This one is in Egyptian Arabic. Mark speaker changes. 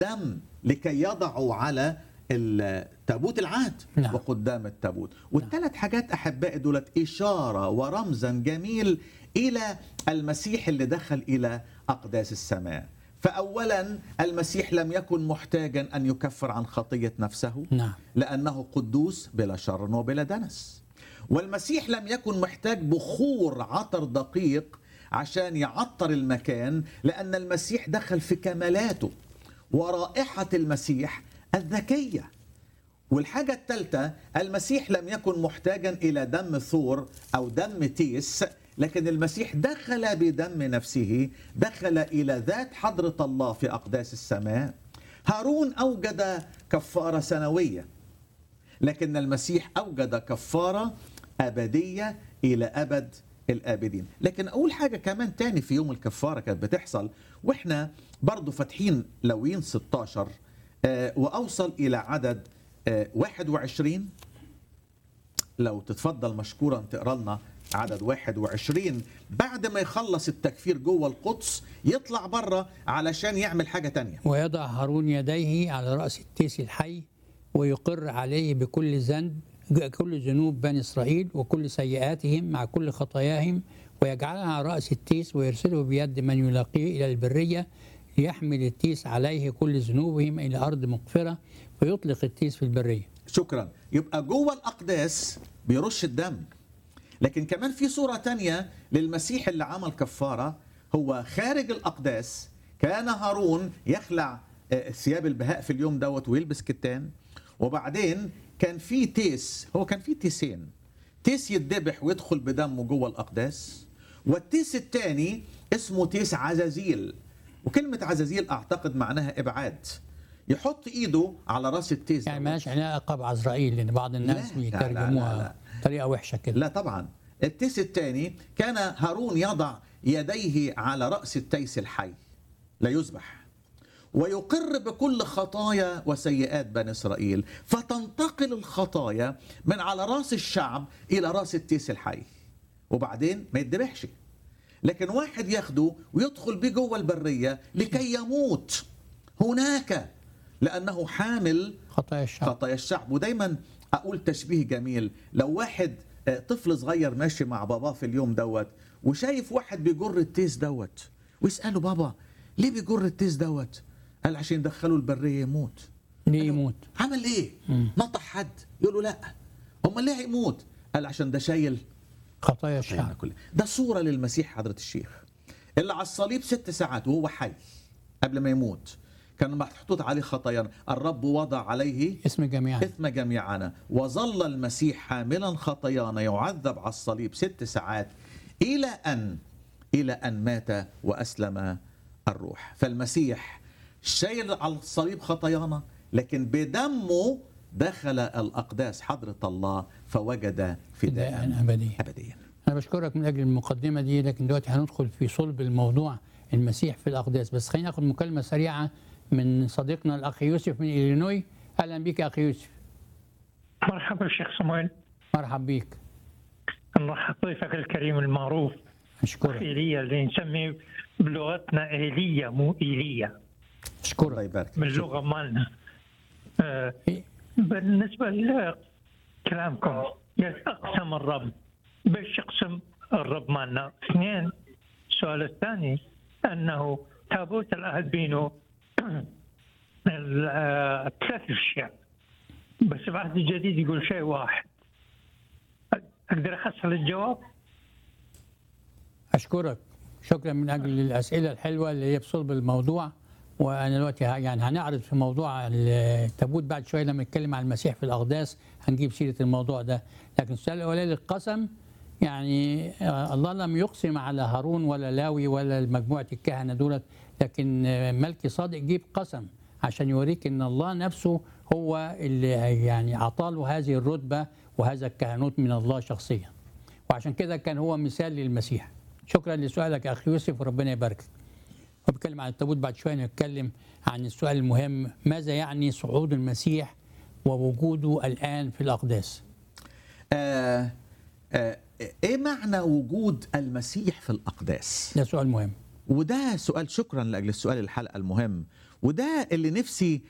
Speaker 1: دم لكي يضعوا على ال- تابوت العهد
Speaker 2: نعم.
Speaker 1: وقدام التابوت والثلاث حاجات احبائي دولت اشاره ورمزا جميل الى المسيح اللي دخل الى اقداس السماء فاولا المسيح لم يكن محتاجا ان يكفر عن خطيه نفسه
Speaker 2: نعم
Speaker 1: لأنه قدوس بلا شر وبلا دنس والمسيح لم يكن محتاج بخور عطر دقيق عشان يعطر المكان لأن المسيح دخل في كمالاته ورائحة المسيح الذكية والحاجة الثالثة المسيح لم يكن محتاجا إلى دم ثور أو دم تيس لكن المسيح دخل بدم نفسه دخل إلى ذات حضرة الله في أقداس السماء هارون أوجد كفارة سنوية لكن المسيح أوجد كفارة أبدية إلى أبد الآبدين لكن أول حاجة كمان تاني في يوم الكفارة كانت بتحصل وإحنا برضو فاتحين لوين 16 آه، وأوصل إلى عدد آه، 21 لو تتفضل مشكورا تقرا لنا عدد 21 بعد ما يخلص التكفير جوه القدس يطلع بره علشان يعمل حاجة تانية
Speaker 2: ويضع هارون يديه على رأس التيس الحي ويقر عليه بكل ذنب كل ذنوب بني إسرائيل وكل سيئاتهم مع كل خطاياهم ويجعلها على رأس التيس ويرسله بيد من يلاقيه إلى البرية ليحمل التيس عليه كل ذنوبهم إلى أرض مغفرة ويطلق التيس في البرية
Speaker 1: شكرا يبقى جوه الأقداس بيرش الدم لكن كمان في صورة تانية للمسيح اللي عمل كفارة هو خارج الأقداس كان هارون يخلع آه، ثياب البهاء في اليوم دوت ويلبس كتان وبعدين كان في تيس هو كان في تيسين تيس يتذبح ويدخل بدمه جوه الأقداس والتيس الثاني اسمه تيس عزازيل وكلمة عزازيل أعتقد معناها إبعاد يحط إيده على راس التيس
Speaker 2: يعني
Speaker 1: دوت.
Speaker 2: مالهاش علاقة بعزرائيل لأن بعض الناس
Speaker 1: لا، لا، لا، لا،
Speaker 2: بيترجموها
Speaker 1: لا.
Speaker 2: طريقة وحشة كده
Speaker 1: لا طبعا التيس الثاني كان هارون يضع يديه على رأس التيس الحي لا يذبح ويقر بكل خطايا وسيئات بني إسرائيل فتنتقل الخطايا من على رأس الشعب إلى رأس التيس الحي وبعدين ما يتذبحش لكن واحد ياخده ويدخل بيه جوه البرية لكي يموت هناك لأنه حامل
Speaker 2: خطايا الشعب
Speaker 1: خطايا الشعب ودايما اقول تشبيه جميل لو واحد آه، طفل صغير ماشي مع باباه في اليوم دوت وشايف واحد بيجر التيس دوت ويساله بابا ليه بيجر التيس دوت قال عشان يدخله البريه يموت
Speaker 2: ليه يموت
Speaker 1: عمل ايه نطح حد يقول له لا امال ليه هيموت قال عشان ده شايل
Speaker 2: خطايا
Speaker 1: الشعب
Speaker 2: الشعب
Speaker 1: كله ده صورة للمسيح حضرة الشيخ اللي على الصليب ست ساعات وهو حي قبل ما يموت كان محطوط عليه خطايانا الرب وضع عليه
Speaker 2: اسم جميعا
Speaker 1: إثم جميعنا وظل المسيح حاملا خطايانا يعذب على الصليب ست ساعات إلى أن إلى أن مات وأسلم الروح فالمسيح شايل على الصليب خطايانا لكن بدمه دخل الأقداس حضرة الله فوجد فداء
Speaker 2: فداء أبديا
Speaker 1: أبديا
Speaker 2: أنا بشكرك من أجل المقدمة دي لكن دلوقتي هندخل في صلب الموضوع المسيح في الأقداس بس خلينا ناخد مكالمة سريعة من صديقنا الأخ يوسف من إلينوي أهلا بك يا أخي يوسف
Speaker 3: مرحبا شيخ سمويل
Speaker 2: مرحب بيك
Speaker 3: نرحب ضيفك الكريم المعروف
Speaker 2: أشكرك
Speaker 3: إيليا اللي نسميه بلغتنا إيليا مو إيليا
Speaker 1: الله
Speaker 2: أشكرك
Speaker 1: يبارك
Speaker 3: من اللغة مالنا آه،
Speaker 2: إيه،
Speaker 3: بالنسبة لكلامكم أقسم الرب بش يقسم الرب مالنا اثنين السؤال الثاني أنه تابوت العهد بينه ال- آه، ثلاث أشياء بس العهد الجديد يقول شيء واحد أقدر أحصل الجواب؟
Speaker 2: أشكرك شكرا من أجل الأسئلة الحلوة اللي هي بصلب الموضوع وأنا دلوقتي ه- يعني هنعرض في موضوع التابوت بعد شوية لما نتكلم عن المسيح في الأقداس هنجيب سيرة الموضوع ده لكن السؤال الأولاني القسم يعني آه، الله لم يقسم على هارون ولا لاوي ولا مجموعة الكهنة دولت لكن آه، ملكي صادق جيب قسم عشان يوريك ان الله نفسه هو اللي يعني اعطاله هذه الرتبه وهذا الكهنوت من الله شخصيا وعشان كده كان هو مثال للمسيح شكرا لسؤالك يا اخي يوسف وربنا يباركك وبتكلم عن التابوت بعد شويه نتكلم عن السؤال المهم ماذا يعني صعود المسيح ووجوده الان في الاقداس
Speaker 1: آه آه ايه معنى وجود المسيح في الاقداس
Speaker 2: ده سؤال مهم
Speaker 1: وده سؤال شكرا لاجل السؤال الحلقه المهم وده اللي نفسي